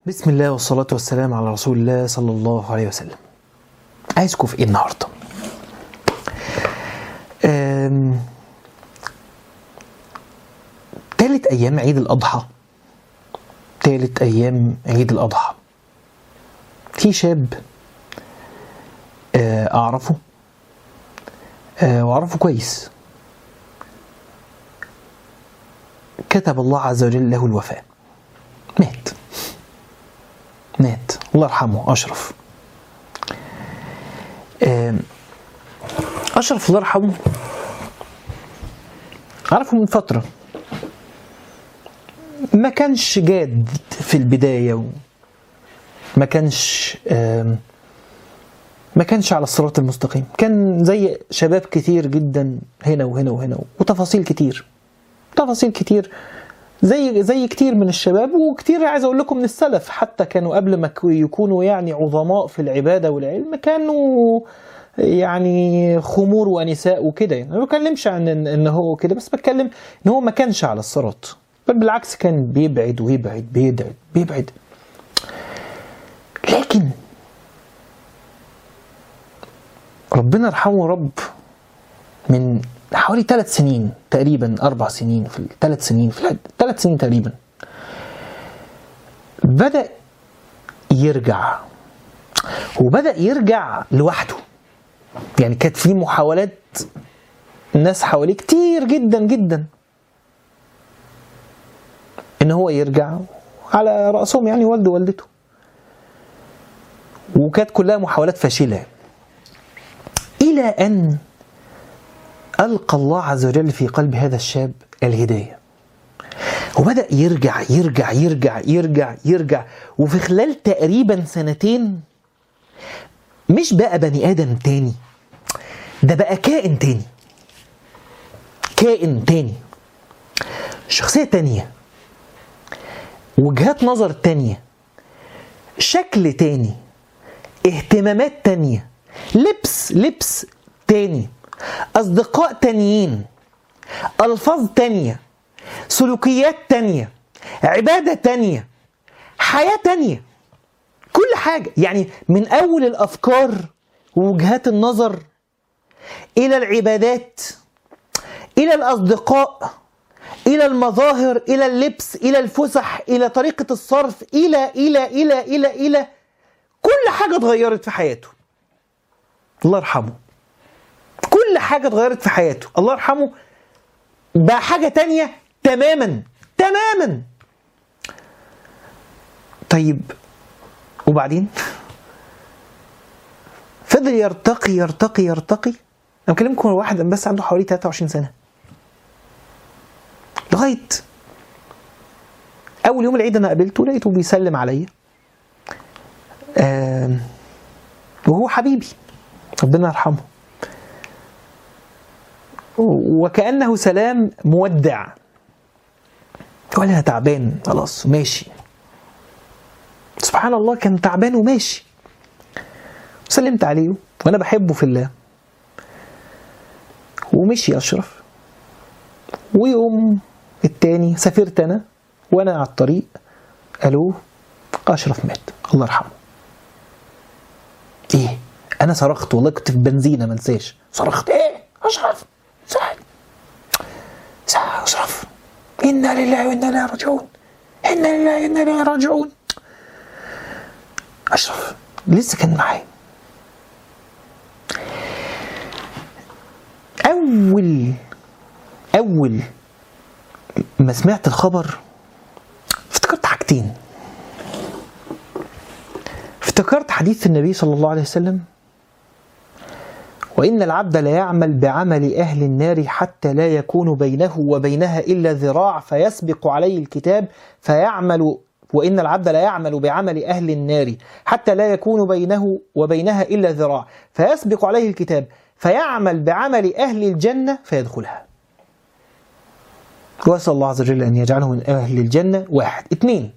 بسم الله والصلاة والسلام على رسول الله صلى الله عليه وسلم عايزكم في ايه النهاردة أم... تالت أيام عيد الأضحى تالت أيام عيد الأضحى في شاب آه، أعرفه آه، وأعرفه كويس كتب الله عز وجل له الوفاة مات مات الله يرحمه أشرف آم، أشرف الله يرحمه أعرفه من فترة ما كانش جاد في البداية و ما كانش آم، ما كانش على الصراط المستقيم كان زي شباب كتير جدا هنا وهنا وهنا وتفاصيل كتير تفاصيل كتير زي زي كتير من الشباب وكتير عايز اقول لكم من السلف حتى كانوا قبل ما كو- يكونوا يعني عظماء في العباده والعلم كانوا يعني خمور ونساء وكده يعني انا ما بتكلمش عن ان إن هو كده بس بتكلم ان هو ما كانش على الصراط بل بالعكس كان بيبعد ويبعد بيبعد بيبعد لكن ربنا يرحمه رب من حوالي ثلاث سنين تقريبا اربع سنين في ثلاث سنين في الحد ثلاث سنين تقريبا بدا يرجع وبدا يرجع لوحده يعني كانت في محاولات ناس حواليه كتير جدا جدا ان هو يرجع على راسهم يعني والده ووالدته وكانت كلها محاولات فاشله الى ان ألقى الله عز وجل في قلب هذا الشاب الهداية وبدأ يرجع يرجع يرجع يرجع يرجع وفي خلال تقريبا سنتين مش بقى بني آدم تاني ده بقى كائن تاني كائن تاني شخصية تانية وجهات نظر تانية شكل تاني اهتمامات تانية لبس لبس تاني أصدقاء تانيين ألفاظ تانية سلوكيات تانية عبادة تانية حياة تانية كل حاجة يعني من أول الأفكار ووجهات النظر إلى العبادات إلى الأصدقاء إلى المظاهر إلى اللبس إلى الفسح إلى طريقة الصرف إلى إلى إلى إلى إلى كل حاجة اتغيرت في حياته الله يرحمه كل حاجة اتغيرت في حياته الله يرحمه بقى حاجة تانية تماما تماما طيب وبعدين فضل يرتقي يرتقي يرتقي انا بكلمكم عن واحد بس عنده حوالي 23 سنة لغاية أول يوم العيد أنا قابلته لقيته بيسلم عليا آم، وهو حبيبي ربنا يرحمه وكأنه سلام مودع ولا أنا تعبان خلاص ماشي سبحان الله كان تعبان وماشي سلمت عليه وانا بحبه في الله ومشي اشرف ويوم التاني سافرت انا وانا على الطريق الو اشرف مات الله يرحمه ايه انا صرخت والله كنت في بنزينه ما انساش صرخت ايه اشرف سعد سعد اشرف انا لله وانا اليه راجعون انا لله وانا اليه راجعون اشرف لسه كان معايا اول اول ما سمعت الخبر افتكرت حاجتين افتكرت حديث النبي صلى الله عليه وسلم وإن العبد لا يعمل بعمل أهل النار حتى لا يكون بينه وبينها إلا ذراع فيسبق عليه الكتاب فيعمل وإن العبد لا يعمل بعمل أهل النار حتى لا يكون بينه وبينها إلا ذراع فيسبق عليه الكتاب فيعمل بعمل أهل الجنة فيدخلها وأسأل الله عز وجل أن يجعله من أهل الجنة واحد اثنين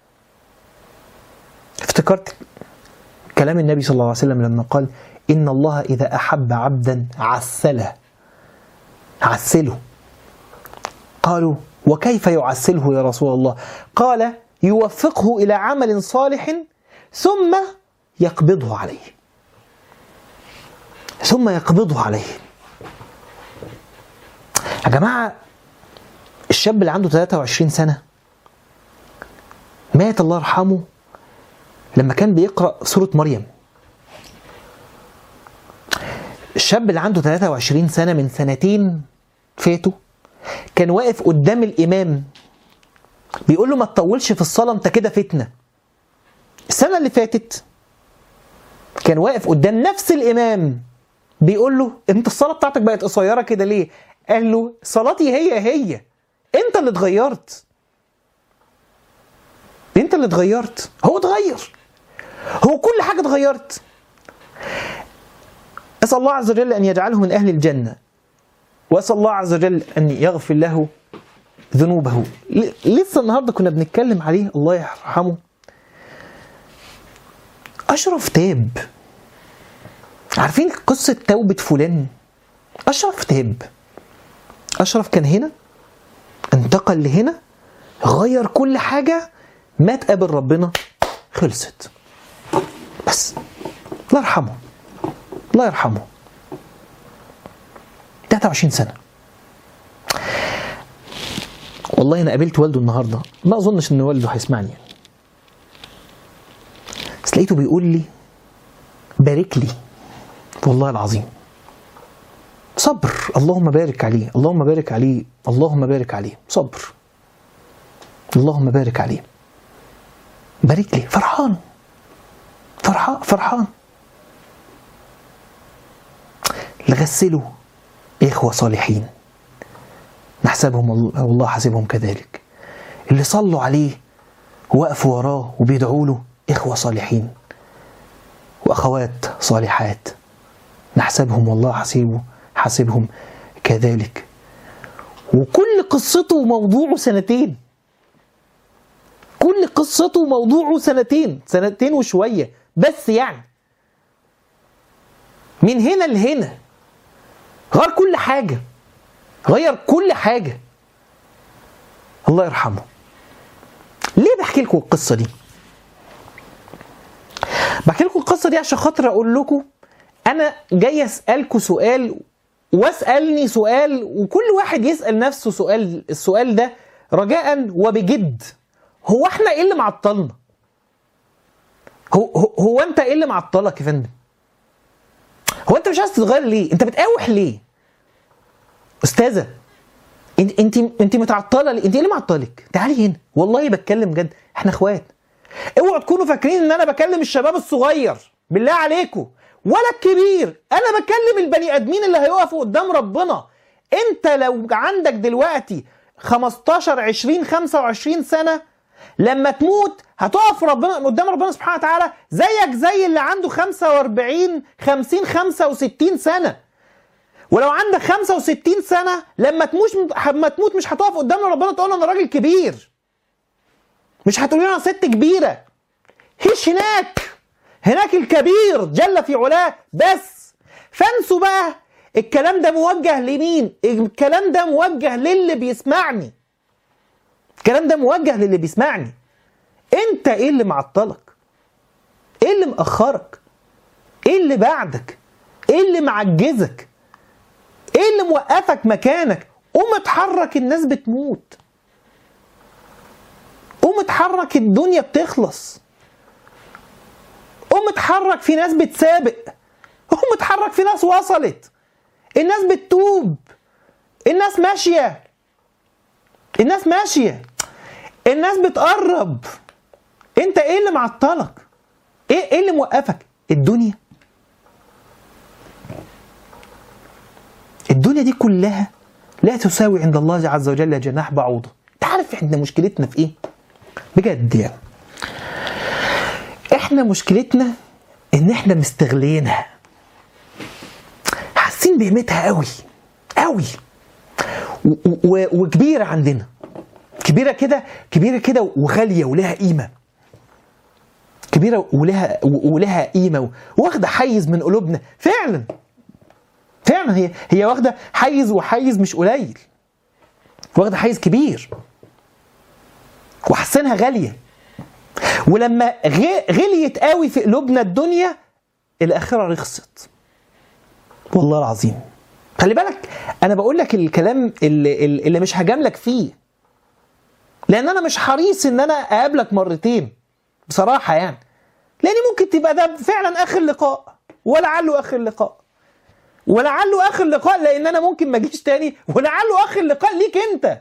افتكرت كلام النبي صلى الله عليه وسلم لما قال إن الله إذا أحب عبدا عسله عسله قالوا وكيف يعسله يا رسول الله قال يوفقه إلى عمل صالح ثم يقبضه عليه ثم يقبضه عليه يا جماعة الشاب اللي عنده 23 سنة مات الله يرحمه لما كان بيقرأ سورة مريم الشاب اللي عنده 23 سنة من سنتين فاتوا كان واقف قدام الإمام بيقول له ما تطولش في الصلاة أنت كده فتنة السنة اللي فاتت كان واقف قدام نفس الإمام بيقول له أنت الصلاة بتاعتك بقت قصيرة كده ليه؟ قال له صلاتي هي هي أنت اللي اتغيرت أنت اللي اتغيرت هو اتغير هو كل حاجة اتغيرت أسأل الله عز وجل أن يجعله من أهل الجنة وأسأل الله عز وجل أن يغفر له ذنوبه ل- لسه النهاردة كنا بنتكلم عليه الله يرحمه أشرف تاب عارفين قصة توبة فلان أشرف تاب أشرف كان هنا انتقل لهنا غير كل حاجة مات قابل ربنا خلصت بس الله يرحمه الله يرحمه 23 سنة والله انا قابلت والده النهارده ما اظنش ان والده هيسمعني بس لقيته بيقول لي بارك لي والله العظيم صبر اللهم بارك عليه اللهم بارك عليه اللهم بارك عليه صبر اللهم بارك عليه بارك لي فرحان فرحان فرحان اللي غسلوا إخوة صالحين نحسبهم الله والله حاسبهم كذلك اللي صلوا عليه وقفوا وراه وبيدعوا له إخوة صالحين وأخوات صالحات نحسبهم والله حسيبه حاسبهم كذلك وكل قصته موضوعه سنتين كل قصته موضوعه سنتين سنتين وشوية بس يعني من هنا لهنا غير كل حاجة غير كل حاجة الله يرحمه ليه بحكي لكم القصة دي بحكي لكم القصة دي عشان خاطر أقول لكم أنا جاي أسألكم سؤال واسألني سؤال وكل واحد يسأل نفسه سؤال السؤال ده رجاء وبجد هو احنا ايه اللي معطلنا؟ هو, هو, هو انت ايه اللي معطلك يا فندم؟ هو انت مش عايز تتغير ليه؟ انت بتقاوح ليه؟ استاذه انت انت انت متعطله ليه؟ انت ايه اللي معطلك؟ تعالي هنا والله بتكلم جد احنا اخوات اوعوا تكونوا فاكرين ان انا بكلم الشباب الصغير بالله عليكم ولا الكبير انا بكلم البني ادمين اللي هيقفوا قدام ربنا انت لو عندك دلوقتي 15 20 25 سنه لما تموت هتقف ربنا قدام ربنا سبحانه وتعالى زيك زي اللي عنده 45 50 65 سنه ولو عندك 65 سنه لما تموت لما تموت مش هتقف قدام ربنا تقول له انا راجل كبير مش هتقول انا ست كبيره هيش هناك هناك الكبير جل في علاه بس فانسوا بقى الكلام ده موجه لمين الكلام ده موجه للي بيسمعني الكلام ده موجه للي بيسمعني انت ايه اللي معطلك ايه اللي مأخرك ايه اللي بعدك ايه اللي معجزك ايه اللي موقفك مكانك قوم اتحرك الناس بتموت قوم اتحرك الدنيا بتخلص قوم اتحرك في ناس بتسابق قوم اتحرك في ناس وصلت الناس بتتوب الناس ماشية الناس ماشية الناس بتقرب انت ايه اللي معطلك ايه ايه اللي موقفك الدنيا الدنيا دي كلها لا تساوي عند الله عز وجل جناح بعوضة انت عارف احنا مشكلتنا في ايه بجد يعني احنا مشكلتنا ان احنا مستغلينها حاسين بقيمتها قوي قوي و- و- وكبيره عندنا كبيره كده كبيره كده وغاليه ولها قيمه كبيره ولها ولها قيمه واخده حيز من قلوبنا فعلا فعلا هي هي واخده حيز وحيز مش قليل واخده حيز كبير وحاسينها غاليه ولما غ- غليت قوي في قلوبنا الدنيا الاخره رخصت والله العظيم خلي بالك انا بقول لك الكلام اللي, اللي مش هجاملك فيه لان انا مش حريص ان انا اقابلك مرتين بصراحه يعني لان ممكن تبقى ده فعلا اخر لقاء ولعله اخر لقاء ولعله اخر لقاء لان انا ممكن ما اجيش تاني ولعله اخر لقاء ليك انت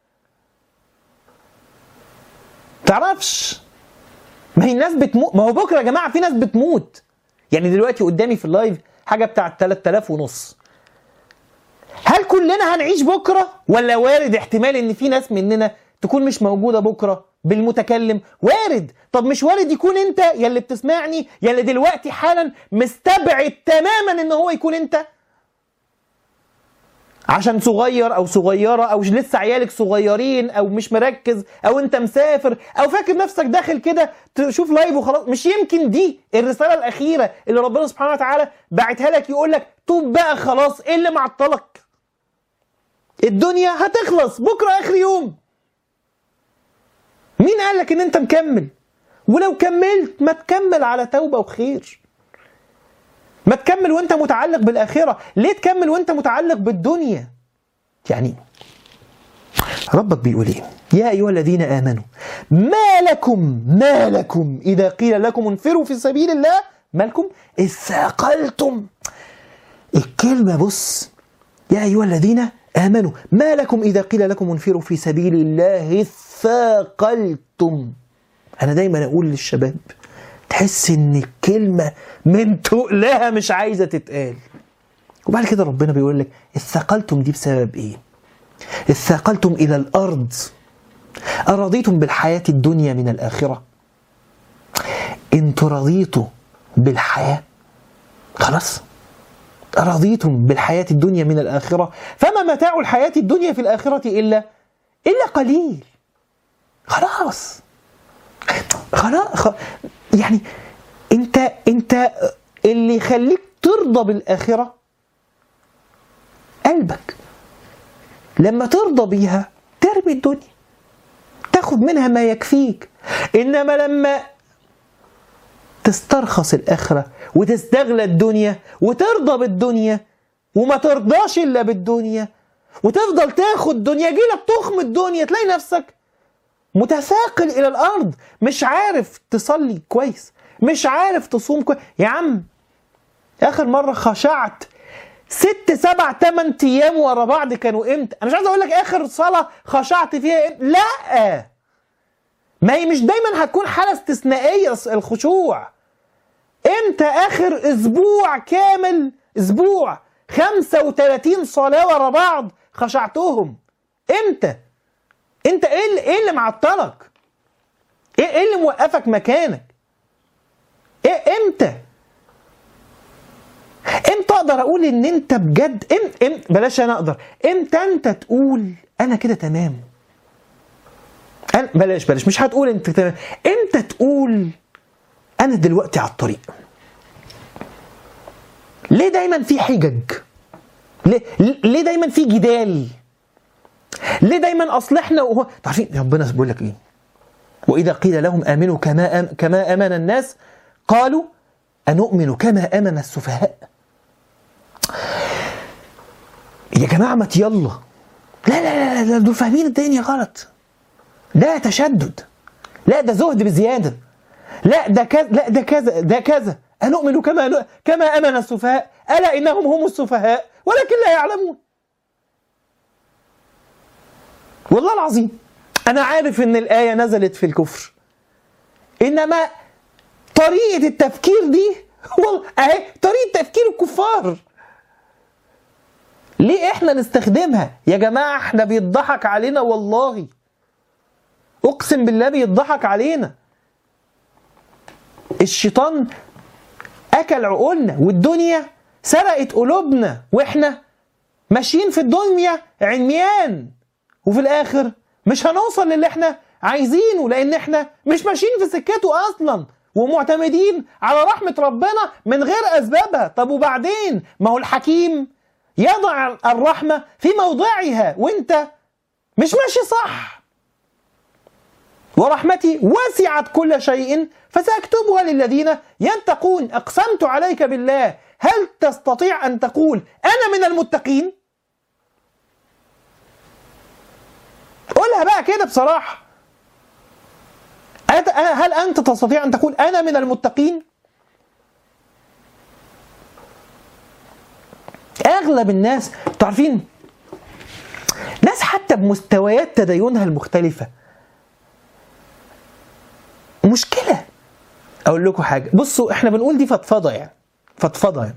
تعرفش ما هي الناس بتموت ما هو بكره يا جماعه في ناس بتموت يعني دلوقتي قدامي في اللايف حاجه بتاعت 3000 ونص هل كلنا هنعيش بكره ولا وارد احتمال ان في ناس مننا تكون مش موجوده بكره بالمتكلم وارد طب مش وارد يكون انت يا اللي بتسمعني يا اللي دلوقتي حالا مستبعد تماما ان هو يكون انت عشان صغير او صغيره او لسه عيالك صغيرين او مش مركز او انت مسافر او فاكر نفسك داخل كده تشوف لايف وخلاص مش يمكن دي الرساله الاخيره اللي ربنا سبحانه وتعالى باعتها لك يقول لك توب بقى خلاص ايه اللي معطلك الدنيا هتخلص بكره اخر يوم مين قال لك ان انت مكمل ولو كملت ما تكمل على توبه وخير ما تكمل وانت متعلق بالاخره ليه تكمل وانت متعلق بالدنيا يعني ربك بيقول ايه يا ايها الذين امنوا ما لكم ما لكم اذا قيل لكم انفروا في سبيل الله ما لكم اثاقلتم الكلمه بص يا ايها الذين امنوا ما لكم اذا قيل لكم انفروا في سبيل الله اثاقلتم انا دايما اقول للشباب تحس ان الكلمه من تقلها مش عايزه تتقال وبعد كده ربنا بيقول لك اثقلتم دي بسبب ايه اثقلتم الى الارض ارضيتم بالحياه الدنيا من الاخره انتوا رضيتوا بالحياه خلاص رضيتم بالحياه الدنيا من الاخره فما متاع الحياه الدنيا في الاخره الا الا قليل خلاص خلاص خ... يعني انت انت اللي يخليك ترضى بالاخره قلبك لما ترضى بيها ترمي الدنيا تاخد منها ما يكفيك انما لما تسترخص الاخره وتستغلى الدنيا وترضى بالدنيا وما ترضاش الا بالدنيا وتفضل تاخد دنيا يجيلك تخم الدنيا تلاقي نفسك متثاقل الى الارض مش عارف تصلي كويس مش عارف تصوم كويس يا عم اخر مره خشعت ست سبع تمن ايام ورا بعض كانوا امتى انا مش عايز اقول لك اخر صلاه خشعت فيها امتى لا ما هي مش دايما هتكون حاله استثنائيه الخشوع امتى اخر اسبوع كامل اسبوع 35 صلاه ورا بعض خشعتهم امتى انت ايه اللي, إيه اللي معطلك ايه ايه اللي موقفك مكانك ايه امتى امتى اقدر اقول ان انت بجد ام ام بلاش انا اقدر امتى انت تقول انا كده تمام أنا بلاش بلاش مش هتقول انت تمام امتى تقول انا دلوقتي على الطريق ليه دايما في حجج ليه ليه دايما في جدال ليه دايما اصل احنا وهو عارفين ربنا بيقول لك ايه واذا قيل لهم امنوا كما أم... كما امن الناس قالوا انؤمن كما امن السفهاء يا جماعه ما يلا لا لا لا لا دول فاهمين الدنيا غلط ده تشدد لا ده زهد بزياده لا ده كذا لا ده كذا ده كذا انؤمن كما كما امن السفهاء الا انهم هم السفهاء ولكن لا يعلمون والله العظيم انا عارف ان الايه نزلت في الكفر انما طريقه التفكير دي والله اهي طريقه تفكير الكفار ليه احنا نستخدمها يا جماعه احنا بيضحك علينا والله اقسم بالله بيضحك علينا الشيطان اكل عقولنا والدنيا سرقت قلوبنا واحنا ماشيين في الدنيا عميان وفي الاخر مش هنوصل للي احنا عايزينه لان احنا مش ماشيين في سكته اصلا ومعتمدين على رحمة ربنا من غير اسبابها طب وبعدين ما هو الحكيم يضع الرحمة في موضعها وانت مش ماشي صح ورحمتي وسعت كل شيء فسأكتبها للذين يتقون أقسمت عليك بالله هل تستطيع أن تقول أنا من المتقين قولها بقى كده بصراحة هل أنت تستطيع أن تقول أنا من المتقين أغلب الناس تعرفين ناس حتى بمستويات تدينها المختلفة مشكلة أقول لكم حاجة بصوا إحنا بنقول دي فضفضة يعني فضفضة يعني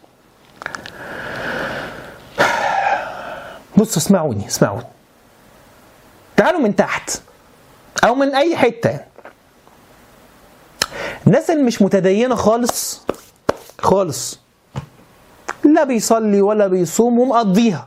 بصوا اسمعوني اسمعوني تعالوا من تحت أو من أي حتة يعني. الناس اللي مش متدينة خالص خالص لا بيصلي ولا بيصوم ومقضيها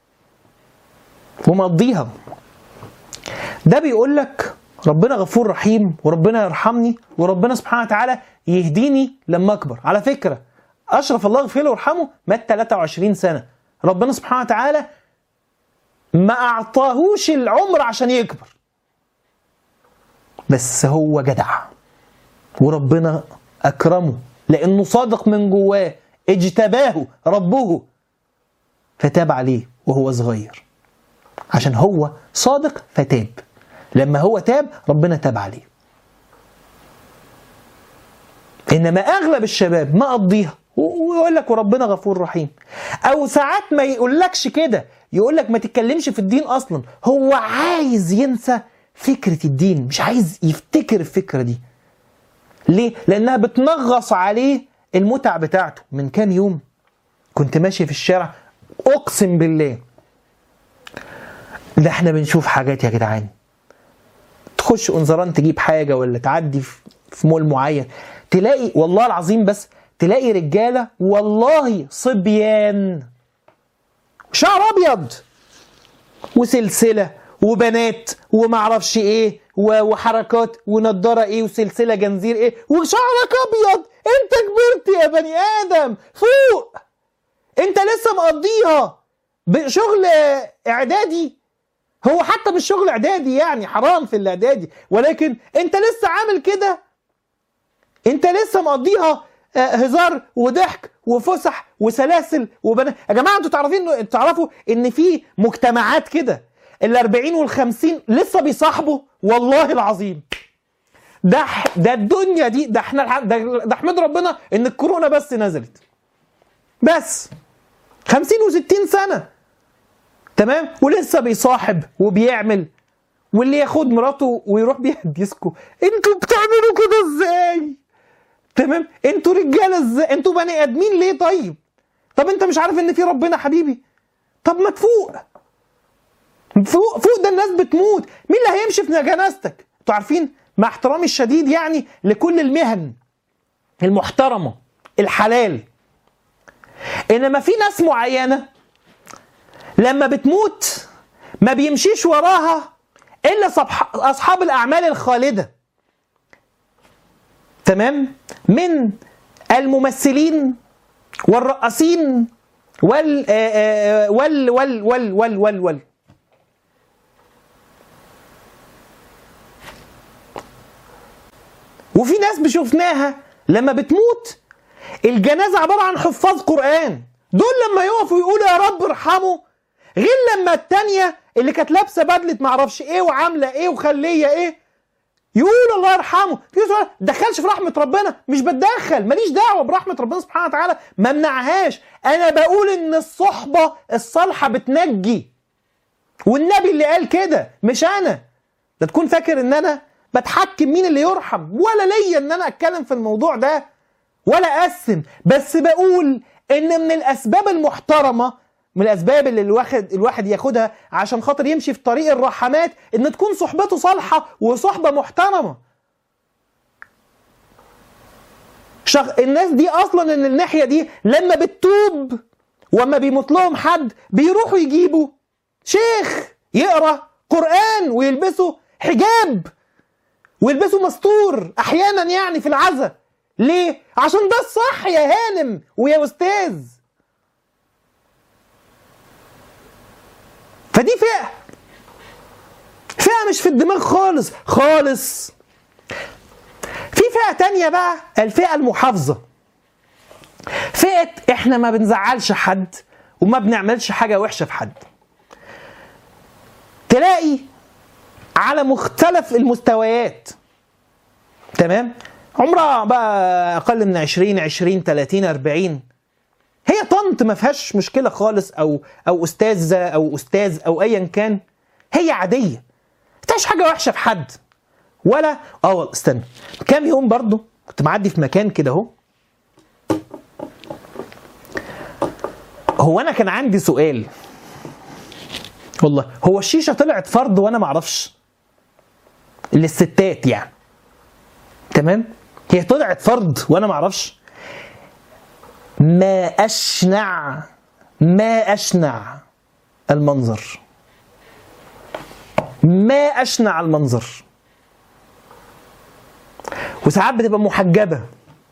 ومقضيها ده بيقول لك ربنا غفور رحيم وربنا يرحمني وربنا سبحانه وتعالى يهديني لما اكبر على فكره اشرف الله يغفر له ويرحمه مات 23 سنه ربنا سبحانه وتعالى ما اعطاهوش العمر عشان يكبر بس هو جدع وربنا اكرمه لانه صادق من جواه اجتباه ربه فتاب عليه وهو صغير عشان هو صادق فتاب لما هو تاب ربنا تاب عليه انما اغلب الشباب ما قضيها ويقول لك وربنا غفور رحيم او ساعات ما يقولكش كده يقول لك ما تتكلمش في الدين اصلا هو عايز ينسى فكره الدين مش عايز يفتكر الفكره دي ليه لانها بتنغص عليه المتع بتاعته من كام يوم كنت ماشي في الشارع اقسم بالله ده احنا بنشوف حاجات يا جدعان تخش انظران تجيب حاجه ولا تعدي في مول معين تلاقي والله العظيم بس تلاقي رجاله والله صبيان شعر ابيض وسلسله وبنات ومعرفش ايه وحركات ونضاره ايه وسلسله جنزير ايه وشعرك ابيض انت كبرت يا بني ادم فوق انت لسه مقضيها بشغل اعدادي هو حتى مش شغل اعدادي يعني حرام في الاعدادي ولكن انت لسه عامل كده انت لسه مقضيها هزار وضحك وفسح وسلاسل وبنات يا جماعه انتوا تعرفين انتوا تعرفوا ان في مجتمعات كده ال 40 وال 50 لسه بيصاحبوا والله العظيم ده ده الدنيا دي ده احنا ده, ده احمد ربنا ان الكورونا بس نزلت بس 50 و60 سنه تمام ولسه بيصاحب وبيعمل واللي ياخد مراته ويروح بيها الديسكو انتوا بتعملوا كده ازاي تمام انتوا رجاله ازاي انتوا بني ادمين ليه طيب طب انت مش عارف ان في ربنا حبيبي طب ما تفوق فوق فوق ده الناس بتموت مين اللي هيمشي في جنازتك انتوا عارفين مع احترامي الشديد يعني لكل المهن المحترمه الحلال انما في ناس معينه لما بتموت ما بيمشيش وراها الا اصحاب الاعمال الخالده تمام من الممثلين والرقاصين وال وال وال وال وال وال, وال. وفي ناس بشوفناها لما بتموت الجنازة عبارة عن حفاظ قرآن دول لما يقفوا يقولوا يا رب ارحمه غير لما التانية اللي كانت لابسة بدلة معرفش ايه وعاملة ايه وخلية ايه يقول الله يرحمه دخلش في رحمة ربنا مش بتدخل ماليش دعوة برحمة ربنا سبحانه وتعالى ما منعهاش انا بقول ان الصحبة الصالحة بتنجي والنبي اللي قال كده مش انا ده تكون فاكر ان انا بتحكم مين اللي يرحم ولا ليا ان انا اتكلم في الموضوع ده ولا اقسم بس بقول ان من الاسباب المحترمه من الاسباب اللي الواحد الواحد ياخدها عشان خاطر يمشي في طريق الرحمات ان تكون صحبته صالحه وصحبه محترمه شغ... الناس دي اصلا ان الناحيه دي لما بتتوب وما بيموت لهم حد بيروحوا يجيبوا شيخ يقرا قران ويلبسوا حجاب ويلبسوا مستور احيانا يعني في العزا ليه عشان ده الصح يا هانم ويا استاذ فدي فئه فئه مش في الدماغ خالص خالص في فئه تانية بقى الفئه المحافظه فئه احنا ما بنزعلش حد وما بنعملش حاجه وحشه في حد تلاقي على مختلف المستويات تمام عمرها بقى اقل من 20 20 30 40 هي طنط ما فيهاش مشكله خالص او او استاذه او استاذ او ايا كان هي عاديه ما فيهاش حاجه وحشه في حد ولا اه استنى كام يوم برضو كنت معدي في مكان كده اهو هو انا كان عندي سؤال والله هو الشيشه طلعت فرض وانا ما اعرفش للستات يعني تمام هي طلعت فرض وانا ما اعرفش ما اشنع ما اشنع المنظر ما اشنع المنظر وساعات بتبقى محجبه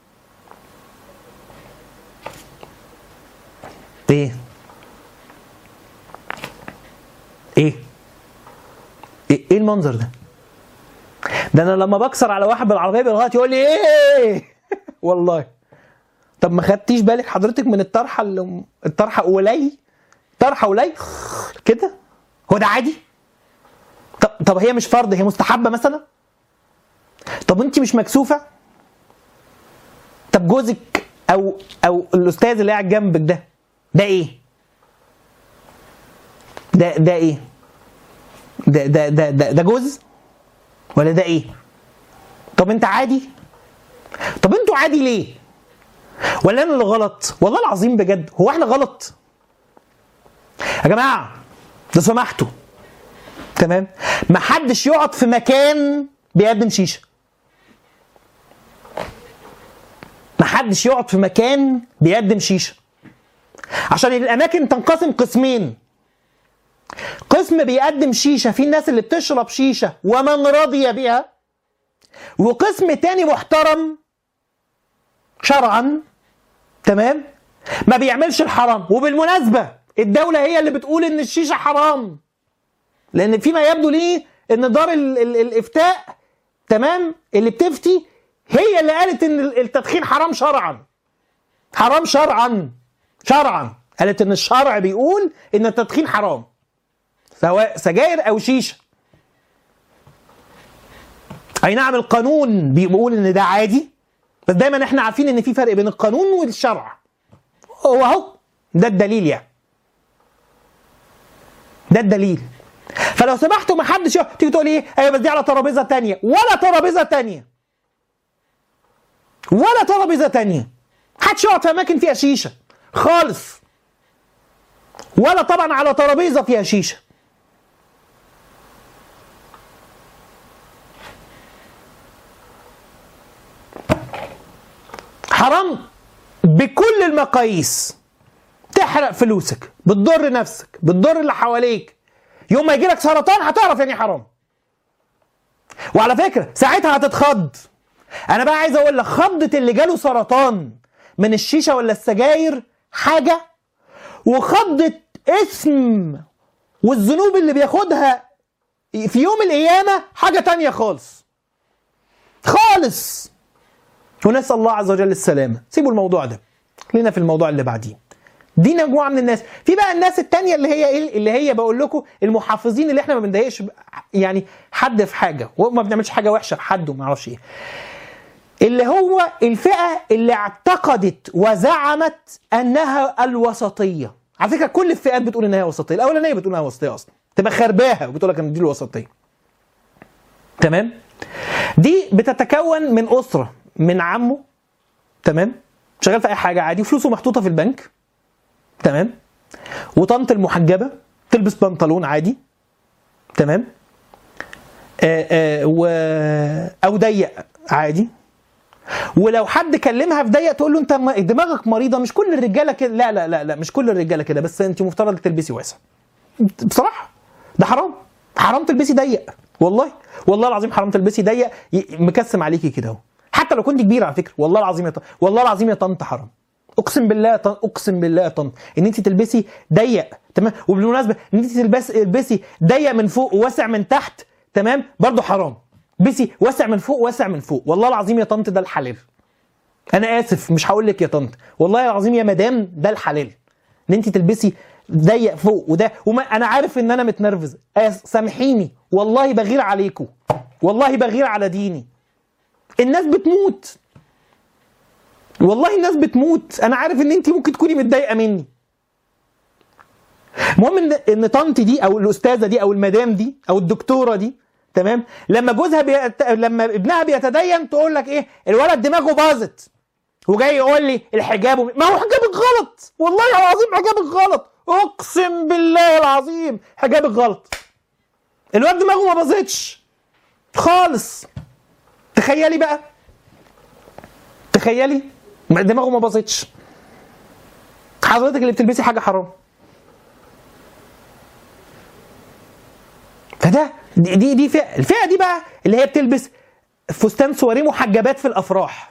ايه ايه ايه إيه المنظر ده ده انا لما بكسر على واحد بالعربيه بالغلط يقول لي ايه والله طب ما خدتيش بالك حضرتك من الطرحه اللي الطرحه قلي طرحه قلي كده هو ده عادي طب طب هي مش فرض هي مستحبه مثلا طب انت مش مكسوفه طب جوزك او او الاستاذ اللي قاعد جنبك ده ده ايه ده ده ايه ده ده ده ده, ده جوز ولا ده ايه طب انت عادي طب انتوا عادي ليه ولا انا اللي غلط والله العظيم بجد هو احنا غلط يا جماعه لو سمحتوا تمام ما حدش يقعد في مكان بيقدم شيشه ما حدش يقعد في مكان بيقدم شيشه عشان الاماكن تنقسم قسمين قسم بيقدم شيشه في الناس اللي بتشرب شيشه ومن رضي بها وقسم تاني محترم شرعا تمام ما بيعملش الحرام وبالمناسبه الدوله هي اللي بتقول ان الشيشه حرام لان فيما يبدو لي ان دار ال ال الافتاء تمام اللي بتفتي هي اللي قالت ان التدخين حرام شرعا حرام شرعا شرعا قالت ان الشرع بيقول ان التدخين حرام سواء سجاير او شيشه اي نعم القانون بيقول ان ده عادي بس دايما احنا عارفين ان في فرق بين القانون والشرع هو اهو ده الدليل يعني ده الدليل فلو سمحتوا ما حدش تيجي تقول ايه ايوه بس دي على ترابيزه تانية ولا ترابيزه تانية ولا ترابيزه تانية محدش يقعد في اماكن فيها شيشه خالص ولا طبعا على ترابيزه فيها شيشه حرام بكل المقاييس تحرق فلوسك بتضر نفسك بتضر اللي حواليك يوم ما يجيلك سرطان هتعرف يعني حرام وعلى فكره ساعتها هتتخض انا بقى عايز اقول لك خضه اللي جاله سرطان من الشيشه ولا السجاير حاجه وخضه اسم والذنوب اللي بياخدها في يوم القيامه حاجه تانية خالص خالص ونسال الله عز وجل السلامه سيبوا الموضوع ده خلينا في الموضوع اللي بعديه دي مجموعه من الناس في بقى الناس التانية اللي هي ايه اللي هي بقول لكم المحافظين اللي احنا ما بنضايقش يعني حد في حاجه وما بنعملش حاجه وحشه في حد وما اعرفش ايه اللي هو الفئه اللي اعتقدت وزعمت انها الوسطيه على فكره كل الفئات بتقول انها وسطيه الاولانيه بتقول انها وسطيه اصلا تبقى خرباها وبتقول لك ان دي الوسطيه تمام دي بتتكون من اسره من عمه تمام شغال في اي حاجه عادي وفلوسه محطوطه في البنك تمام وطنط المحجبه تلبس بنطلون عادي تمام آآ آآ و... او ضيق عادي ولو حد كلمها في ضيق تقول له انت دماغك مريضه مش كل الرجاله كده لا لا لا لا مش كل الرجاله كده بس انت مفترض تلبسي واسع بصراحه ده حرام حرام تلبسي ضيق والله والله العظيم حرام تلبسي ضيق مكسم عليكي كده اهو حتى لو كنت كبيره على فكره والله العظيم يا طنط والله العظيم يا طنط حرام اقسم بالله يا طنط اقسم بالله يا طنط ان انت تلبسي ضيق تمام وبالمناسبه ان انت تلبسي تلبسي ضيق من فوق وواسع من تحت تمام برضه حرام البسي واسع من فوق واسع من فوق والله العظيم يا طنط ده الحلال انا اسف مش هقول لك يا طنط والله العظيم يا مدام ده الحلال ان انت تلبسي ضيق فوق وده وما انا عارف ان انا متنرفز آس- سامحيني والله بغير عليكم والله بغير على ديني الناس بتموت والله الناس بتموت انا عارف ان انت ممكن تكوني متضايقه مني المهم ان ان طنطي دي او الاستاذه دي او المدام دي او الدكتوره دي تمام لما جوزها بيت... لما ابنها بيتدين تقول لك ايه الولد دماغه باظت وجاي يقول لي الحجاب وم... ما هو حجابك غلط والله العظيم حجابك غلط اقسم بالله العظيم حجابك غلط الواد دماغه ما باظتش خالص تخيلي بقى تخيلي دماغه ما باظتش حضرتك اللي بتلبسي حاجه حرام فده دي دي, دي فئه الفئه دي بقى اللي هي بتلبس فستان سواريه محجبات في الافراح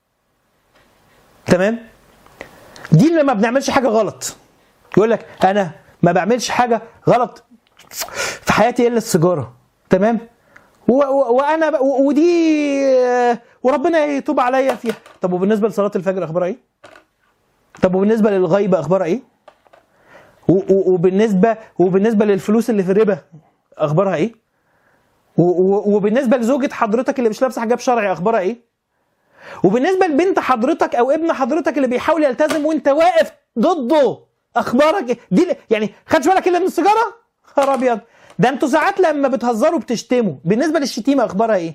تمام دي اللي ما بنعملش حاجه غلط يقول لك انا ما بعملش حاجه غلط في حياتي الا السيجاره تمام و- و- وانا ب- و- ودي آه، وربنا يتوب عليا فيها طب وبالنسبه لصلاه الفجر اخبارها ايه طب وبالنسبه للغيبه اخبارها ايه و- و- وبالنسبه وبالنسبه للفلوس اللي في الربا اخبارها ايه و- و- وبالنسبه لزوجة حضرتك اللي مش لابسه حجاب شرعي اخبارها ايه وبالنسبه لبنت حضرتك او ابن حضرتك اللي بيحاول يلتزم وانت واقف ضده اخبارك ايه دي ل- يعني خدش بالك الا من السيجاره خرا ابيض ده انتوا ساعات لما بتهزروا بتشتموا بالنسبه للشتيمه اخبارها ايه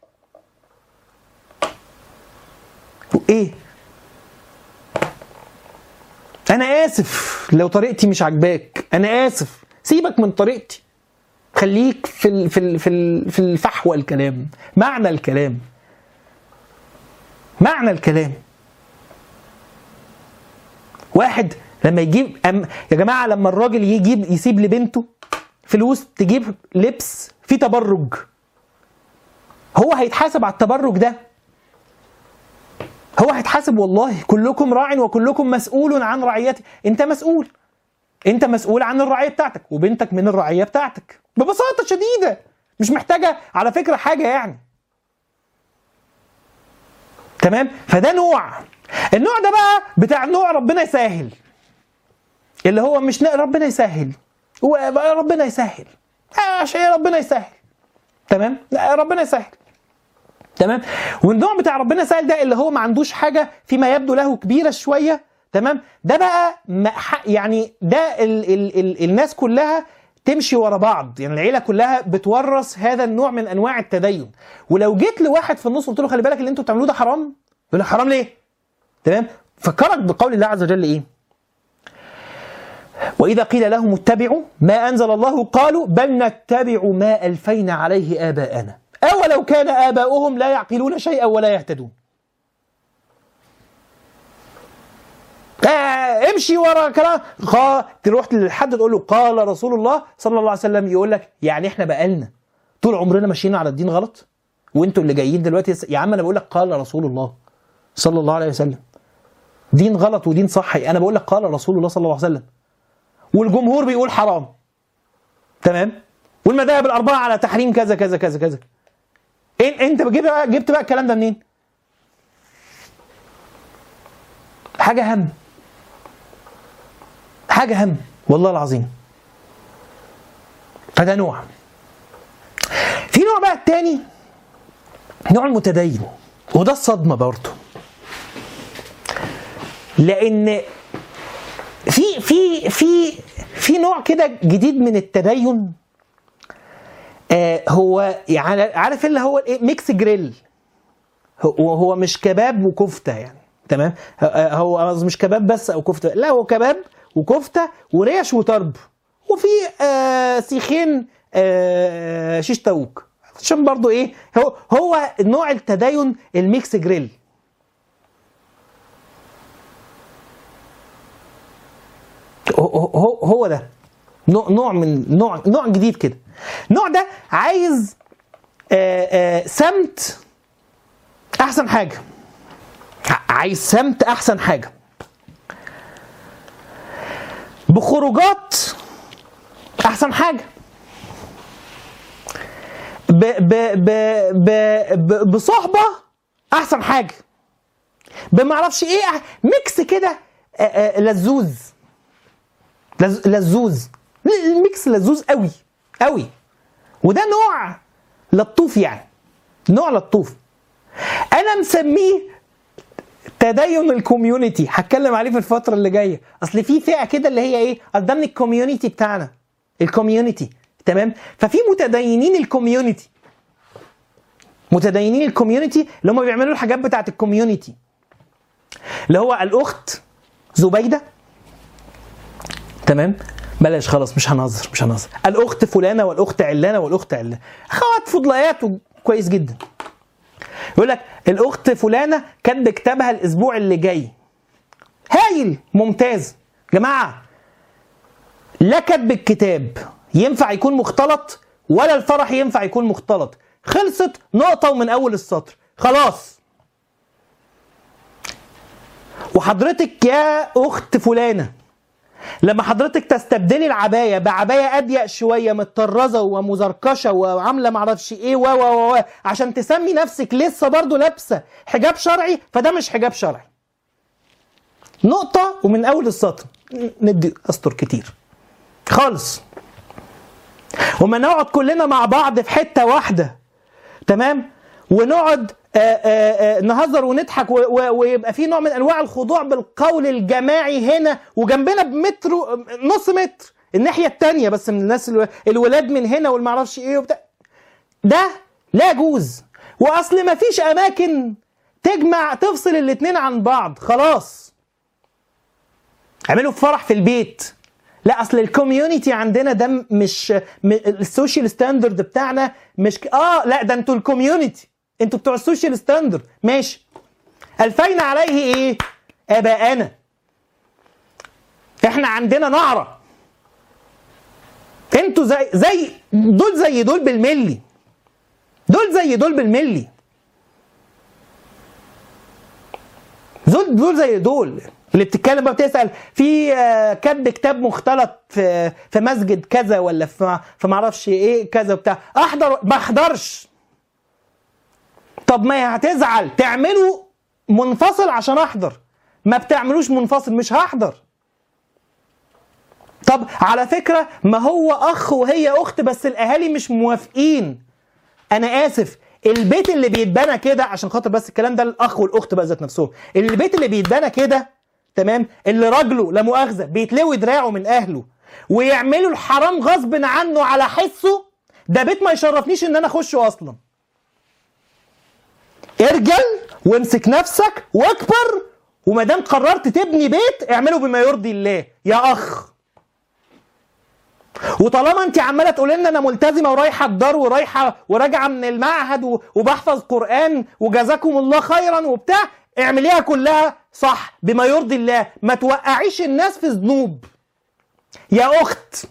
ايه انا اسف لو طريقتي مش عاجباك انا اسف سيبك من طريقتي خليك في ال في ال في ال في الفحوى الكلام معنى الكلام معنى الكلام واحد لما يجيب أم يا جماعه لما الراجل يجيب يسيب لبنته فلوس تجيب لبس فيه تبرج هو هيتحاسب على التبرج ده هو هيتحاسب والله كلكم راع وكلكم مسؤول عن رعيته انت مسؤول انت مسؤول عن الرعيه بتاعتك وبنتك من الرعيه بتاعتك ببساطه شديده مش محتاجه على فكره حاجه يعني تمام فده نوع النوع ده بقى بتاع نوع ربنا يسهل اللي هو مش لا ربنا يسهل هو بقى ربنا يسهل آه، عشان ربنا يسهل تمام لا ربنا يسهل تمام والنوع بتاع ربنا يسهل ده اللي هو ما عندوش حاجه فيما يبدو له كبيره شويه تمام ده بقى ما ح- يعني ده ال ال ال الناس كلها تمشي ورا بعض يعني العيله كلها بتورث هذا النوع من انواع التدين ولو جيت لواحد في النص قلت له خلي بالك اللي انتوا بتعملوه ده حرام يقول لك حرام ليه تمام فكرك بقول الله عز وجل ايه وإذا قيل لهم اتبعوا ما أنزل الله قالوا بل نتبع ما ألفينا عليه آباءنا أولو كان آباؤهم لا يعقلون شيئا ولا يهتدون آه امشي ورا كلام خا تروح لحد تقول له قال رسول الله صلى الله عليه وسلم يقول لك يعني احنا بقالنا طول عمرنا ماشيين على الدين غلط وانتوا اللي جايين دلوقتي يس- يا عم انا بقول لك قال رسول الله صلى الله عليه وسلم دين غلط ودين صحي انا بقول لك قال رسول الله صلى الله عليه وسلم والجمهور بيقول حرام تمام والمذاهب الاربعه على تحريم كذا كذا كذا كذا إن انت جبت بقى جبت بقى الكلام ده منين حاجه هم حاجه هم والله العظيم فده نوع في نوع بقى التاني نوع المتدين وده الصدمه برضه لان في في في في نوع كده جديد من التدين آه هو يعني عارف اللي هو ايه ميكس جريل هو هو مش كباب وكفته يعني تمام آه، هو قصدي مش كباب بس او كفته لا هو كباب وكفته وريش وطرب وفي آه سيخين آه شيش تاوك عشان برضو ايه هو هو نوع التدين الميكس جريل هو هو- هو ده نوع نوع من نوع نوع جديد كده النوع ده عايز آه، آه، سمت احسن حاجه ع- عايز سمت احسن حاجه بخروجات احسن حاجه ب ب ب ب ب بصحبه احسن حاجه بمعرفش ايه ميكس كده آه، آه، لزوز لز- لزوز الميكس لزوز قوي قوي وده نوع لطوف يعني نوع لطوف انا مسميه تدين الكوميونتي هتكلم عليه في الفتره اللي جايه اصل في فئه كده اللي هي ايه أصل ده من الكوميونتي بتاعنا الكوميونتي تمام ففي متدينين الكوميونتي متدينين الكوميونتي اللي هم بيعملوا الحاجات بتاعت الكوميونتي اللي هو الاخت زبيده تمام بلاش خلاص مش هنهزر مش هنهزر الاخت فلانه والاخت علانه والاخت علانه اخوات فضليات كويس جدا يقول لك الاخت فلانه كاتبه كتابها الاسبوع اللي جاي هايل ممتاز جماعه لا كتب الكتاب ينفع يكون مختلط ولا الفرح ينفع يكون مختلط خلصت نقطه ومن اول السطر خلاص وحضرتك يا اخت فلانه لما حضرتك تستبدلي العبايه بعبايه اضيق شويه متطرزه ومزركشه وعامله معرفش ايه و و و عشان تسمي نفسك لسه برضه لابسه حجاب شرعي فده مش حجاب شرعي. نقطه ومن اول السطر ندي استر كتير خالص. وما نقعد كلنا مع بعض في حته واحده تمام ونقعد آآ آآ نهزر ونضحك و- و- ويبقى في نوع من انواع الخضوع بالقول الجماعي هنا وجنبنا بمتر و- نص متر الناحيه الثانيه بس من الناس الو- الولاد من هنا والمعرفش ايه وبتاع ده لا يجوز واصل ما فيش اماكن تجمع تفصل الاتنين عن بعض خلاص اعملوا فرح في البيت لا اصل الكوميونتي عندنا ده م- مش م- السوشيال ستاندرد بتاعنا مش ك- اه لا ده انتوا الكوميونتي انتوا بتوع السوشيال ستاندرد ماشي الفينا عليه ايه اباءنا احنا عندنا نعره انتوا زي زي دول زي دول بالملي دول زي دول بالملي دول دول زي دول اللي بتتكلم بقى بتسال في آه، كتب كتاب مختلط في في مسجد كذا ولا في في معرفش ايه كذا بتاع احضر ما احضرش طب ما هي هتزعل تعمله منفصل عشان احضر ما بتعملوش منفصل مش هحضر طب على فكره ما هو اخ وهي اخت بس الاهالي مش موافقين انا اسف البيت اللي بيتبنى كده عشان خاطر بس الكلام ده الاخ والاخت بقى ذات نفسهم البيت اللي بيتبنى كده تمام اللي راجله لا مؤاخذه بيتلوي دراعه من اهله ويعملوا الحرام غصب عنه على حسه ده بيت ما يشرفنيش ان انا اخشه اصلا ارجل وامسك نفسك واكبر وما دام قررت تبني بيت اعمله بما يرضي الله يا اخ وطالما انت عماله تقول لنا انا ملتزمه ورايحه الدار ورايحه وراجعه من المعهد و- وبحفظ قران وجزاكم الله خيرا وبتاع اعمليها كلها صح بما يرضي الله ما توقعيش الناس في ذنوب يا اخت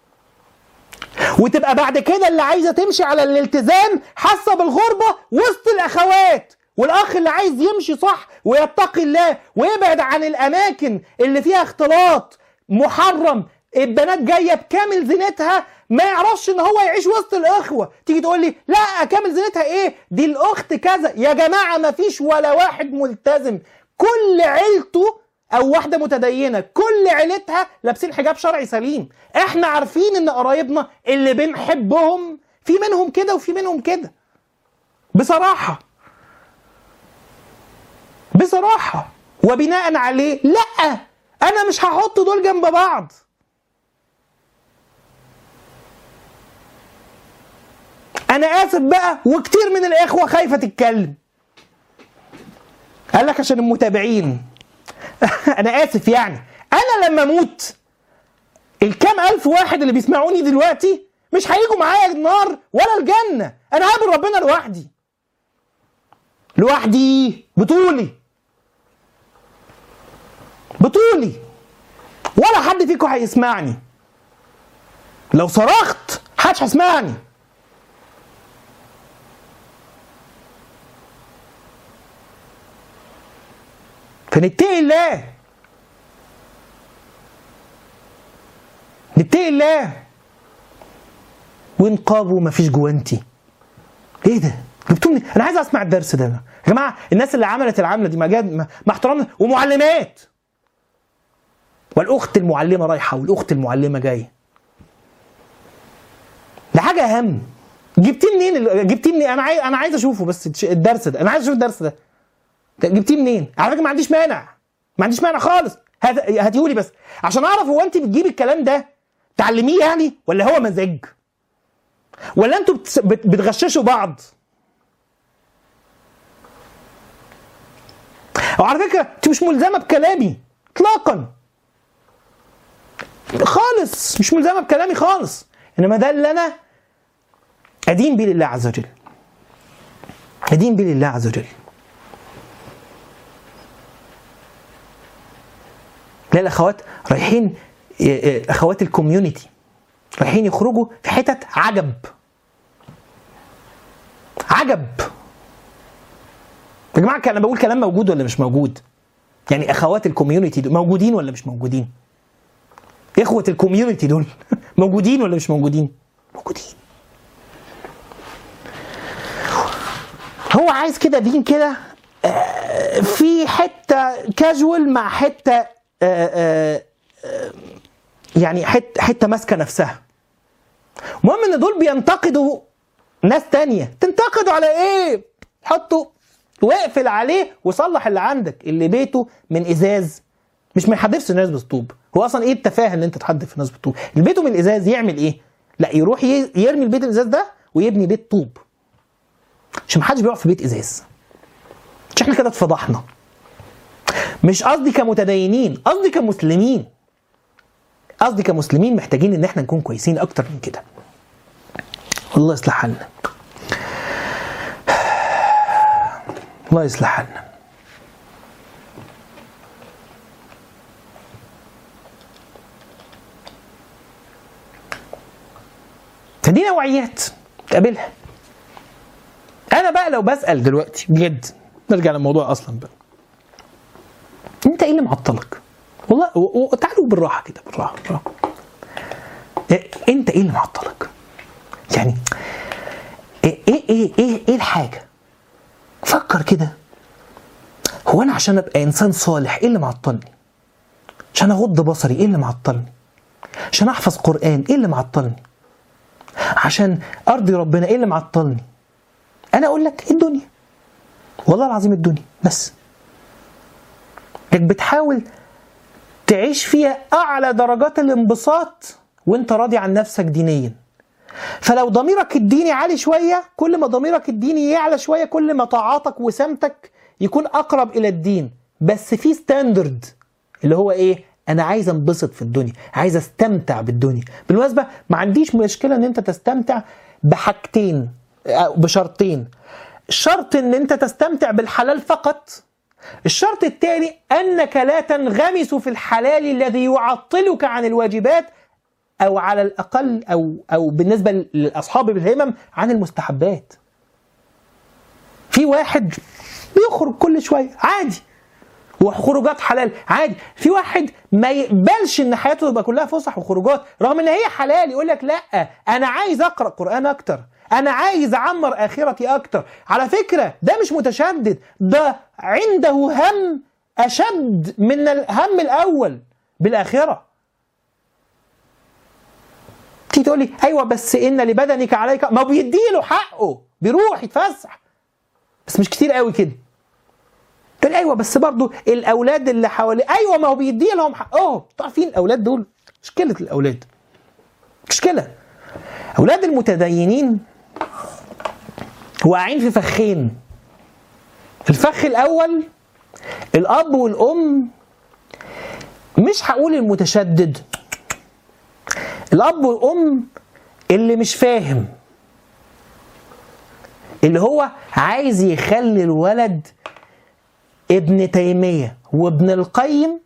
وتبقى بعد كده اللي عايزه تمشي على الالتزام حاسه بالغربه وسط الاخوات والاخ اللي عايز يمشي صح ويتقي الله ويبعد عن الاماكن اللي فيها اختلاط محرم البنات جايه بكامل زينتها ما يعرفش ان هو يعيش وسط الاخوه تيجي تقول لي لا كامل زينتها ايه دي الاخت كذا يا جماعه ما فيش ولا واحد ملتزم كل عيلته او واحده متدينه كل عيلتها لابسين حجاب شرعي سليم احنا عارفين ان قرايبنا اللي بنحبهم في منهم كده وفي منهم كده بصراحه بصراحه وبناء عليه لا انا مش هحط دول جنب بعض انا اسف بقى وكتير من الاخوه خايفه تتكلم قال لك عشان المتابعين انا اسف يعني انا لما اموت الكام الف واحد اللي بيسمعوني دلوقتي مش هيجوا معايا النار ولا الجنه انا هقابل ربنا لوحدي لوحدي بطولي بطولي ولا حد فيكم هيسمعني لو صرخت محدش هيسمعني فنتقي الله نتقي الله وانقابوا مفيش جوانتي ايه ده؟ جبتوا منين؟ انا عايز اسمع الدرس ده يا جماعه الناس اللي عملت العمله دي ما جاد مع احترامنا ومعلمات والاخت المعلمه رايحه والاخت المعلمه جايه ده حاجه اهم جبتيه منين ال- جبتيه منين انا عايز انا عايز اشوفه بس الش- الدرس ده انا عايز اشوف الدرس ده ده جبتيه منين على فكره ما عنديش مانع ما عنديش مانع خالص هات- هاتيهولي بس عشان اعرف هو انت بتجيبي الكلام ده تعلميه يعني ولا هو مزاج ولا انتوا بتس- بت- بتغششوا بعض وعلى فكره انت مش ملزمه بكلامي اطلاقا خالص مش ملزمه بكلامي خالص انما ده اللي انا ادين بيه لله عز وجل ادين بيه لله عز وجل لا الاخوات رايحين اخوات الكوميونتي رايحين يخرجوا في حتت عجب عجب يا جماعه انا بقول كلام موجود ولا مش موجود يعني اخوات الكوميونتي دول موجودين ولا مش موجودين اخوه الكوميونتي دول موجودين ولا مش موجودين موجودين هو عايز كده دين كده آه، في حته كاجوال مع حته آه، آه، آه، يعني حته حته ماسكه نفسها المهم ان دول بينتقدوا ناس تانية تنتقدوا على ايه حطوا واقفل عليه وصلح اللي عندك اللي بيته من ازاز مش ما يحدفش الناس بالطوب هو اصلا ايه التفاهه ان انت تحدف الناس بالطوب اللي بيته من ازاز يعمل ايه لا يروح ي- يرمي البيت الازاز ده ويبني بيت طوب عشان محدش بيقعد في بيت ازاز مش احنا كده اتفضحنا مش قصدي كمتدينين قصدي كمسلمين قصدي كمسلمين محتاجين ان احنا نكون كويسين اكتر من كده الله يصلح حالنا الله يصلح حالنا فدي نوعيات تقابلها انا بقى لو بسال دلوقتي بجد نرجع للموضوع اصلا بقى انت ايه اللي معطلك والله و- و- تعالوا بالراحه كده بالراحه بالراحه إيه انت ايه اللي معطلك يعني ايه ايه ايه ايه, إيه الحاجه فكر كده هو انا عشان ابقى انسان صالح ايه اللي معطلني عشان اغض بصري ايه اللي معطلني عشان احفظ قران ايه اللي معطلني عشان ارضي ربنا ايه اللي معطلني انا اقول لك الدنيا والله العظيم الدنيا بس انك بتحاول تعيش فيها اعلى درجات الانبساط وانت راضي عن نفسك دينيا فلو ضميرك الديني عالي شويه كل ما ضميرك الديني يعلى شويه كل ما طاعاتك وسمتك يكون اقرب الى الدين بس في ستاندرد اللي هو ايه انا عايز انبسط في الدنيا عايز استمتع بالدنيا بالمناسبه ما عنديش مشكله ان انت تستمتع بحاجتين أو بشرطين شرط ان انت تستمتع بالحلال فقط الشرط الثاني انك لا تنغمس في الحلال الذي يعطلك عن الواجبات او على الاقل او او بالنسبه لاصحاب الهمم عن المستحبات في واحد بيخرج كل شويه عادي وخروجات حلال عادي في واحد ما يقبلش ان حياته تبقى كلها فسح وخروجات رغم ان هي حلال يقول لك لا انا عايز اقرا قران اكتر انا عايز اعمر اخرتي اكتر على فكره ده مش متشدد ده عنده هم اشد من الهم الاول بالاخره تيجي تقول لي ايوه بس ان لبدنك عليك ما بيديله حقه بيروح يتفسح بس مش كتير قوي كده تقول ايوه بس برضو الاولاد اللي حواليه ايوه ما هو بيدي لهم حقهم عارفين الاولاد دول مشكله الاولاد مشكله اولاد المتدينين واقعين في فخين الفخ الاول الاب والام مش هقول المتشدد الاب والام اللي مش فاهم اللي هو عايز يخلي الولد ابن تيمية وابن القيم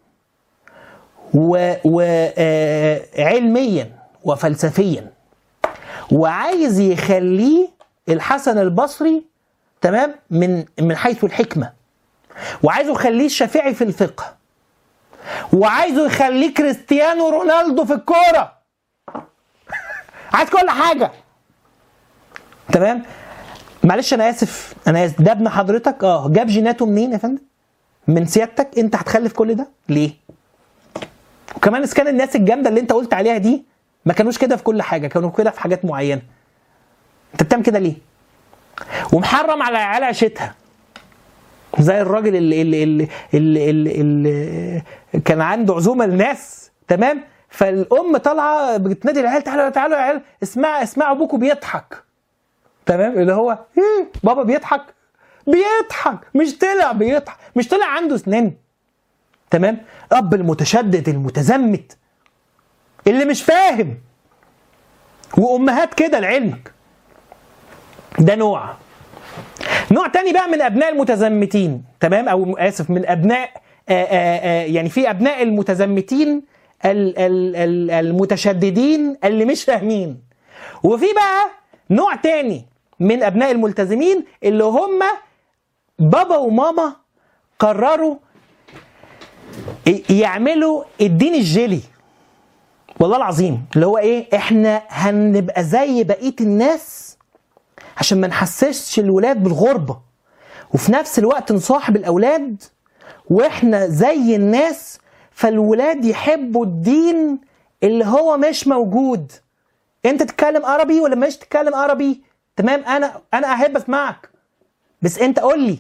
وعلميا وفلسفيا وعايز يخليه الحسن البصري تمام من من حيث الحكمة وعايزه يخليه الشافعي في الفقه وعايزه يخليه كريستيانو رونالدو في الكورة عايز كل حاجة تمام معلش انا اسف انا اسف ده ابن حضرتك اه جاب جيناته منين يا فندم من سيادتك انت هتخلف كل ده ليه وكمان اذا كان الناس الجامده اللي انت قلت عليها دي ما كانوش كده في كل حاجه كانوا كده في حاجات معينه انت بتعمل كده ليه ومحرم على العيال عيشتها زي الراجل اللي اللي اللي, اللي, اللي, اللي كان عنده عزومه للناس تمام فالام طالعه بتنادي العيال تعالوا تعالوا يا عيال اسمع اسمعوا ابوكوا بيضحك تمام اللي هو إيه بابا بيضحك بيضحك مش طلع بيضحك مش طلع عنده اسنان تمام اب المتشدد المتزمت اللي مش فاهم وامهات كده لعلمك ده نوع نوع تاني بقى من ابناء المتزمتين تمام او اسف من ابناء آآ آآ يعني في ابناء المتزمتين ال- ال- ال- المتشددين اللي مش فاهمين وفي بقى نوع تاني من ابناء الملتزمين اللي هم بابا وماما قرروا ي- يعملوا الدين الجيلي والله العظيم اللي هو ايه احنا هنبقى زي بقيه الناس عشان ما نحسسش الولاد بالغربه وفي نفس الوقت نصاحب الاولاد واحنا زي الناس فالولاد يحبوا الدين اللي هو مش موجود انت تتكلم عربي ولا مش تتكلم عربي تمام انا انا احب اسمعك بس انت قول لي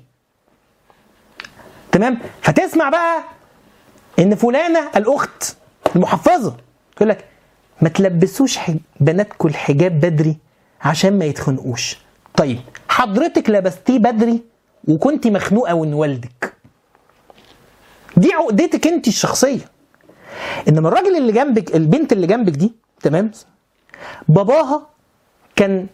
تمام فتسمع بقى ان فلانه الاخت المحفظه تقول لك ما تلبسوش حج... بناتكم الحجاب بدري عشان ما يتخنقوش طيب حضرتك لبستيه بدري وكنت مخنوقه من والدك دي عقدتك انت الشخصيه انما الراجل اللي جنبك البنت اللي جنبك دي تمام باباها كان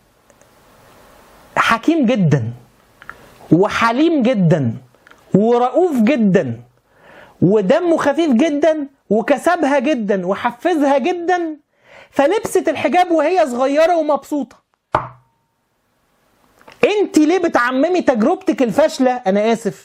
حكيم جدا وحليم جدا ورؤوف جدا ودمه خفيف جدا وكسبها جدا وحفزها جدا فلبست الحجاب وهي صغيره ومبسوطه انت ليه بتعممي تجربتك الفاشله انا اسف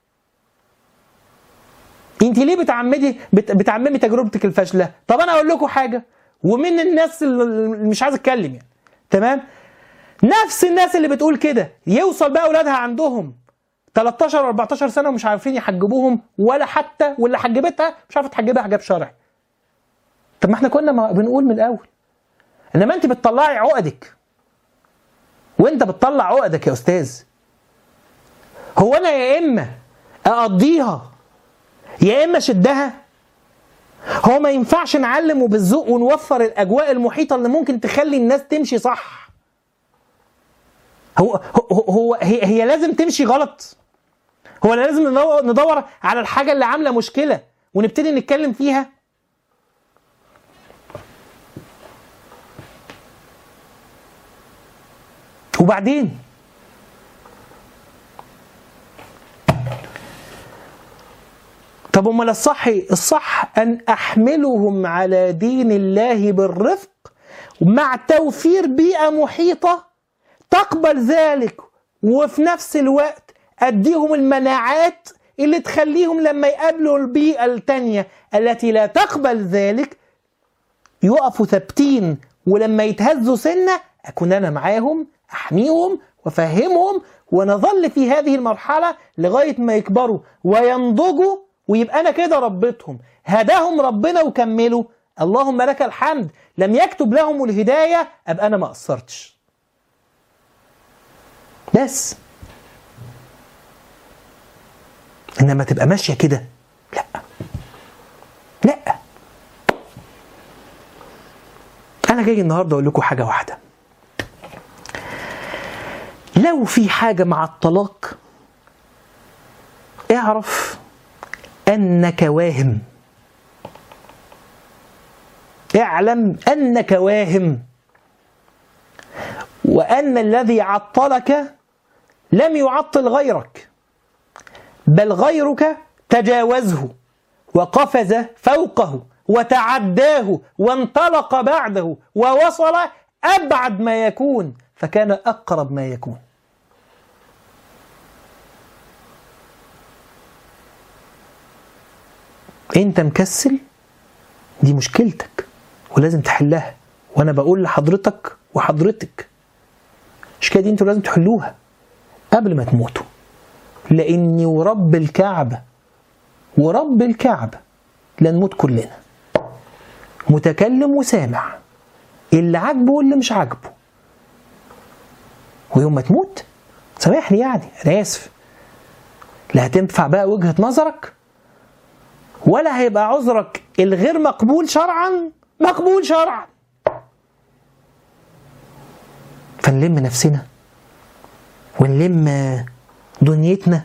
انت ليه بتعمدي بت... بتعممي تجربتك الفاشله طب انا اقول لكم حاجه ومن الناس اللي مش عايز اتكلم يعني تمام نفس الناس اللي بتقول كده يوصل بقى اولادها عندهم 13 و 14 سنه ومش عارفين يحجبوهم ولا حتى واللي حجبتها مش عارفه تحجبها حجاب شرعي طب ما احنا كنا ما بنقول من الاول انما انت بتطلعي عقدك وانت بتطلع عقدك يا استاذ هو انا يا اما اقضيها يا اما اشدها هو ما ينفعش نعلم وبالذوق ونوفر الاجواء المحيطه اللي ممكن تخلي الناس تمشي صح هو هو, هو هي, هي لازم تمشي غلط هو لازم ندور, ندور على الحاجه اللي عامله مشكله ونبتدي نتكلم فيها وبعدين طب امال الصح إيه؟ الصح ان احملهم على دين الله بالرفق مع توفير بيئه محيطه تقبل ذلك وفي نفس الوقت اديهم المناعات اللي تخليهم لما يقابلوا البيئه التانيه التي لا تقبل ذلك يقفوا ثابتين ولما يتهزوا سنه اكون انا معاهم احميهم وافهمهم ونظل في هذه المرحله لغايه ما يكبروا وينضجوا ويبقى انا كده ربيتهم هداهم ربنا وكملوا اللهم لك الحمد لم يكتب لهم الهدايه ابقى انا ما قصرتش بس انما تبقى ماشيه كده لا لا انا جاي النهارده اقول لكم حاجه واحده لو في حاجه مع الطلاق اعرف انك واهم اعلم انك واهم وان الذي عطلك لم يعطل غيرك بل غيرك تجاوزه وقفز فوقه وتعداه وانطلق بعده ووصل ابعد ما يكون فكان اقرب ما يكون انت مكسل دي مشكلتك ولازم تحلها وانا بقول لحضرتك وحضرتك المشكله دي انتوا لازم تحلوها قبل ما تموتوا لاني ورب الكعبه ورب الكعبه لنموت كلنا متكلم وسامع اللي عاجبه واللي مش عاجبه ويوم ما تموت سامحني يعني انا اسف لا هتنفع بقى وجهه نظرك ولا هيبقى عذرك الغير مقبول شرعا مقبول شرعا فنلم نفسنا ونلم دنيتنا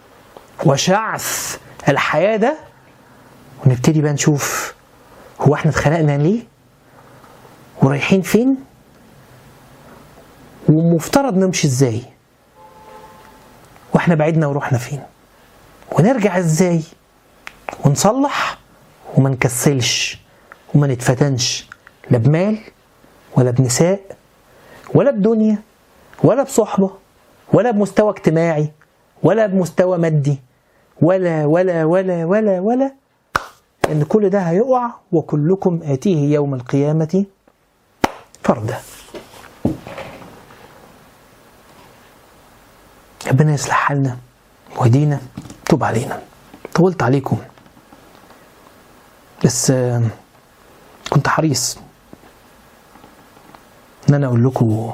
وشعث الحياة ده ونبتدي بقى نشوف هو احنا اتخلقنا ليه ورايحين فين ومفترض نمشي ازاي واحنا بعدنا ورحنا فين ونرجع ازاي ونصلح وما نكسلش وما نتفتنش لا بمال ولا بنساء ولا بدنيا ولا بصحبة ولا بمستوى اجتماعي ولا بمستوى مادي ولا ولا ولا ولا ولا ان كل ده هيقع وكلكم آتيه يوم القيامة فردا ربنا يصلح حالنا ويهدينا توب علينا طولت عليكم بس آه، كنت حريص ان انا اقول لكم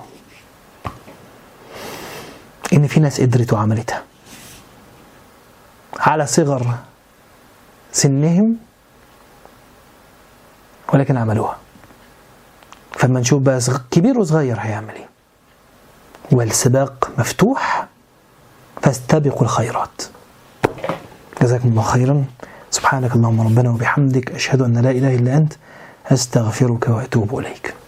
ان في ناس قدرت وعملتها على صغر سنهم ولكن عملوها فلما نشوف بقى صغ- كبير وصغير هيعمل ايه والسباق مفتوح فاستبقوا الخيرات جزاكم الله خيرا سبحانك اللهم ربنا وبحمدك أشهد أن لا إله إلا أنت أستغفرك وأتوب إليك